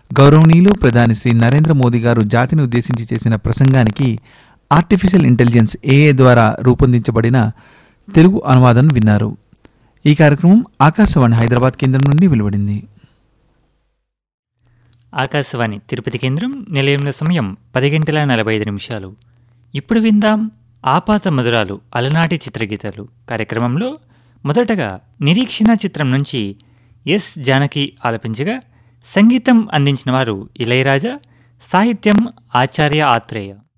గౌరవనీయులు ప్రధాని శ్రీ నరేంద్ర మోదీ గారు జాతిని ఉద్దేశించి చేసిన ప్రసంగానికి ఆర్టిఫిషియల్ ఇంటెలిజెన్స్ ఏఏ ద్వారా రూపొందించబడిన తెలుగు అనువాదం విన్నారు ఈ కార్యక్రమం ఆకాశవాణి హైదరాబాద్ కేంద్రం నుండి వెలువడింది ఆకాశవాణి తిరుపతి కేంద్రం నిలయంలో సమయం పది గంటల నలభై ఐదు నిమిషాలు ఇప్పుడు విందాం ఆపాత మధురాలు అలనాటి చిత్రగీతాలు కార్యక్రమంలో మొదటగా నిరీక్షణ చిత్రం నుంచి ఎస్ జానకి ఆలపించగా సంగీతం అందించిన వారు ఇళయరాజా సాహిత్యం ఆచార్య ఆత్రేయ